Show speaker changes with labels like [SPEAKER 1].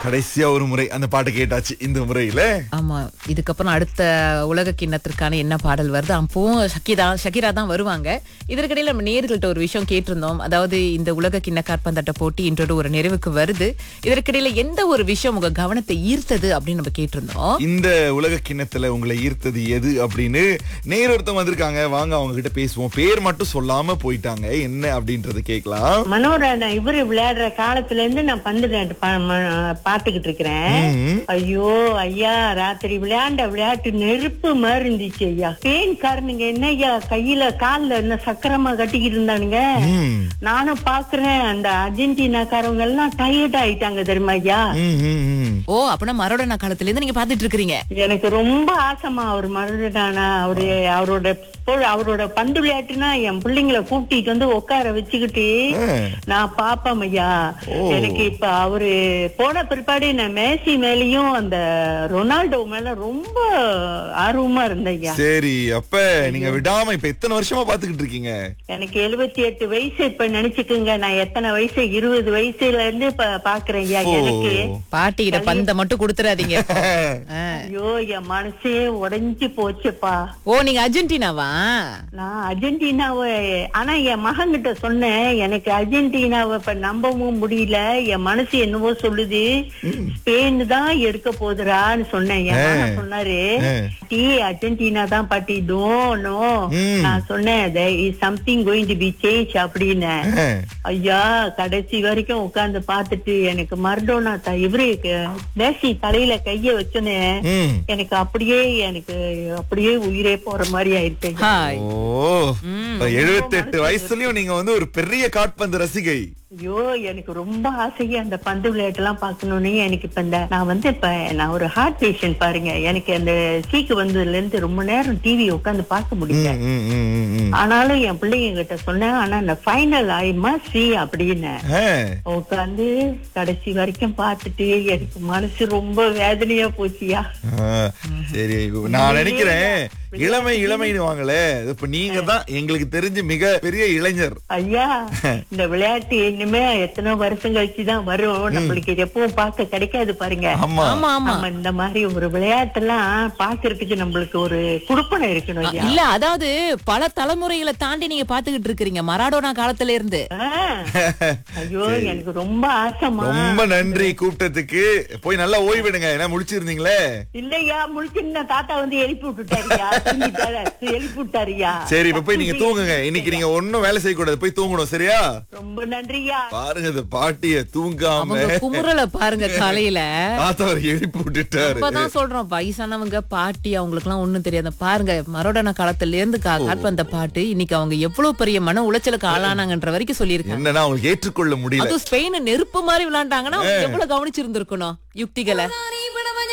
[SPEAKER 1] கடைசியா ஒரு முறை அந்த பாட்டு கேட்டாச்சு இந்த முறையில
[SPEAKER 2] ஆமா இதுக்கப்புறம் அடுத்த உலக கிண்ணத்திற்கான என்ன பாடல் வருது அப்பவும் ஷக்கீரா ஷக்கீரா தான் வருவாங்க இதற்கிடையில நம்ம நேர்கள்ட்ட ஒரு விஷயம் கேட்டிருந்தோம் அதாவது இந்த உலக கிண்ண காற்பந்தாட்ட போட்டி இன்றோடு ஒரு நிறைவுக்கு வருது இதற்கிடையில எந்த ஒரு விஷயம் உங்க கவனத்தை ஈர்த்தது அப்படின்னு நம்ம கேட்டிருந்தோம்
[SPEAKER 1] இந்த உலக கிண்ணத்துல உங்களை ஈர்த்தது எது அப்படின்னு நேர் ஒருத்தவங்க வந்திருக்காங்க வாங்க அவங்க கிட்ட பேசுவோம் பேர் மட்டும் சொல்லாம போயிட்டாங்க என்ன அப்படின்றத கேட்கலாம்
[SPEAKER 3] மனோரா இவரு விளையாடுற காலத்துல இருந்து நான் பந்து விளையாட்டு பா- ம- பாத்துக்கிட்டு இருக்கிறேன்
[SPEAKER 1] ம்.
[SPEAKER 3] ஐயோ ஐயா ராத்திரி விளையாண்ட விளையாட்டு நெருப்பு மாதிரி இருந்துச்சு ஐயா பேன் காரனுங்க என்ன ஐயா கையில கால்ல என்ன சக்கரமா கட்டிக்கிட்டு இருந்தானுங்க
[SPEAKER 1] ம்.
[SPEAKER 3] நானும் பாக்குறேன் அந்த அர்ஜென்டினாக்காரவங்க எல்லாம் டயர்ட் ஆயிட்டாங்க தெரியுமா ஐயா
[SPEAKER 1] ம், ம், ம்.
[SPEAKER 2] ஓ அப்படின்னா மரோடனா காலத்துல இருந்து நீங்க பாத்துட்டு இருக்கிறீங்க
[SPEAKER 3] எனக்கு ரொம்ப ஆசைமா அவர் மறந்துட்டானா அவரு அவரோட போ- அவரோட பந்து விளையாட்டுனா என் பிள்ளைங்களை கூட்டிட்டு வந்து உட்கார வச்சுக்கிட்டு
[SPEAKER 1] ஆ.
[SPEAKER 3] நான் பாப்பேன் ஐயா
[SPEAKER 1] ஓ.
[SPEAKER 3] எனக்கு இப்ப அவரு போன பிற்பாடு நான் மேசி மேலயும் அந்த ரொனால்டோ மேல ரொம்ப ஆர்வமா இருந்தேன் ஐயா
[SPEAKER 1] சரி அப்ப நீங்க விடாம இப்ப எத்தனை வருஷமா பாத்துக்கிட்டு இருக்கீங்க
[SPEAKER 3] எனக்கு எழுபத்தி எட்டு வயசு இப்ப நினைச்சுக்குங்க நான் எத்தனை வயசு இருபது வயசுல இருந்து இப்ப பாக்குறேன் ஐயா
[SPEAKER 1] ஓ.
[SPEAKER 3] எனக்கு
[SPEAKER 2] பாட்டியிட பந்த மட்டும் கொடுத்துறாதீங்க ஆ.
[SPEAKER 3] ஐயோ என் மனசே உடைஞ்சு போச்சுப்பா
[SPEAKER 2] ஓ நீங்க அர்ஜென்டினாவா
[SPEAKER 3] நான் அர்ஜென்டினாவை ஆனா என் மகன்கிட்ட சொன்னேன் எனக்கு அர்ஜென்டினாவை இப்ப நம்பவும் முடியல என் மனசு என்னவோ சொல்லுது ஸ்பெயின் தான் எடுக்க போகுதுடான்னு சொன்னேன் என் மகன் சொன்னாரு
[SPEAKER 1] ஆ.
[SPEAKER 3] டீ அர்ஜென்டினா தான் பாட்டி நோ நோ
[SPEAKER 1] ம்.
[SPEAKER 3] நான் சொன்னேன் something going to be change அப்படின்னு
[SPEAKER 1] ஆ.
[SPEAKER 3] ஐயா கடைசி வரைக்கும் உட்கார்ந்து பார்த்துட்டு எனக்கு மர்டோனா த- இவரு தேசி தலையில கைய வச்சோன்னே
[SPEAKER 1] ம்.
[SPEAKER 3] எனக்கு அப்படியே எனக்கு அப்படியே உயிரே போற மாதிரி ஆயிடுச்சு ஐயா.
[SPEAKER 2] ஹாய்
[SPEAKER 1] ஓ எழுபத்தி எட்டு வயசுலயும் நீங்க வந்து ஒரு பெரிய காட்பந்து ரசிகை
[SPEAKER 3] ஐயோ எனக்கு ரொம்ப ஆசையா அந்த பந்து விளையாட்டு எல்லாம் பாக்கணும்னு எனக்கு இப்ப இந்த நான் வந்து இப்ப நான் ஒரு ஹார்ட் பேஷண்ட் பாருங்க எனக்கு அந்த சீக்கு வந்ததுல இருந்து ரொம்ப நேரம் டிவி உட்கார்ந்து பார்க்க முடியல
[SPEAKER 1] ம், ம், ம், ம், ம்.
[SPEAKER 3] ஆனாலும் என் பிள்ளைங்க கிட்ட சொன்னேன் ஆனா இந்த ஃபைனல் ஆயிமா சி அப்படின்னு
[SPEAKER 1] ஆ.
[SPEAKER 3] உட்காந்து கடைசி வரைக்கும் பார்த்துட்டு எனக்கு மனசு ரொம்ப வேதனையா போச்சியா
[SPEAKER 1] ஆ, சரி நான் நினைக்கிறேன் இளமை இளமைன்னு வாங்களே இப்ப நீங்க தான் எங்களுக்கு தெரிஞ்சு மிக பெரிய இளைஞர்
[SPEAKER 3] ஐயா இந்த விளையாட்டு இனிமே எத்தனை வருஷம் கழிச்சு தான் வரும் நம்மளுக்கு இது எப்பவும் பார்க்க கிடைக்காது பாருங்க
[SPEAKER 1] ஆமா
[SPEAKER 2] ஆமா ஆமா
[SPEAKER 3] நம்ம இந்த மாதிரி ஒரு விளையாட்டெல்லாம் பாக்குறதுக்கு நம்மளுக்கு ஒரு குடுப்பனை இருக்கணும் ஐயா
[SPEAKER 2] இல்ல அதாவது பல தலைமுறைகளை தாண்டி நீங்க பாத்துக்கிட்டு இருக்கிறீங்க மராடோனா காலத்துல இருந்து
[SPEAKER 3] ஆ. ஐயோ எனக்கு ரொம்ப ஆசைமா
[SPEAKER 1] ரொம்ப நன்றி கூப்பிட்டதுக்கு போய் நல்லா ஓய்விடுங்க ஏன்னா முடிச்சிருந்தீங்களே
[SPEAKER 3] இல்லையா முழிச்சிருந்த தாத்தா வந்து எழுப்பி விட்டுட்டாருயா தூங்கிட்டாரு. எழுப்பி விட்டாருயா
[SPEAKER 1] சரி இப்ப போய் நீங்க தூங்குங்க இன்னைக்கு நீங்க ஒண்ணும் வேலை செய்யக்கூடாது போய் தூங்கணும் சரியா
[SPEAKER 3] ரொம்ப நன்றியா
[SPEAKER 1] பாருங்க இந்த பாட்டிய தூங்காம
[SPEAKER 2] அவங்க குமுறலை பாருங்க காலையில
[SPEAKER 1] தாத்தாவர் எழுப்பி விட்டுட்டாரு
[SPEAKER 2] இப்பதான் சொல்றோம் வயசானவங்க பாட்டி அவங்களுக்கு எல்லாம் ஒண்ணும் தெரியாது பாருங்க மரோடனா காலத்துல இருந்து கா- காட்பந்த பாட்டு இன்னைக்கு அவங்க எவ்வளவு பெரிய மன உளைச்சலுக்கு ஆளானாங்கன்ற வரைக்கும் சொல்லியிருக்காங்க
[SPEAKER 1] என்னன்னா அவங்களுக்கு ஏற்றுக்கொள்ள முடியல
[SPEAKER 2] அதுவும் ஸ்பெயின் நெருப்பு மாதிரி விளையாண்டாங்கன்னா அவங்க எவ்வளவு கவனிச்சிருந்திருக்கணும் யுக்திகளை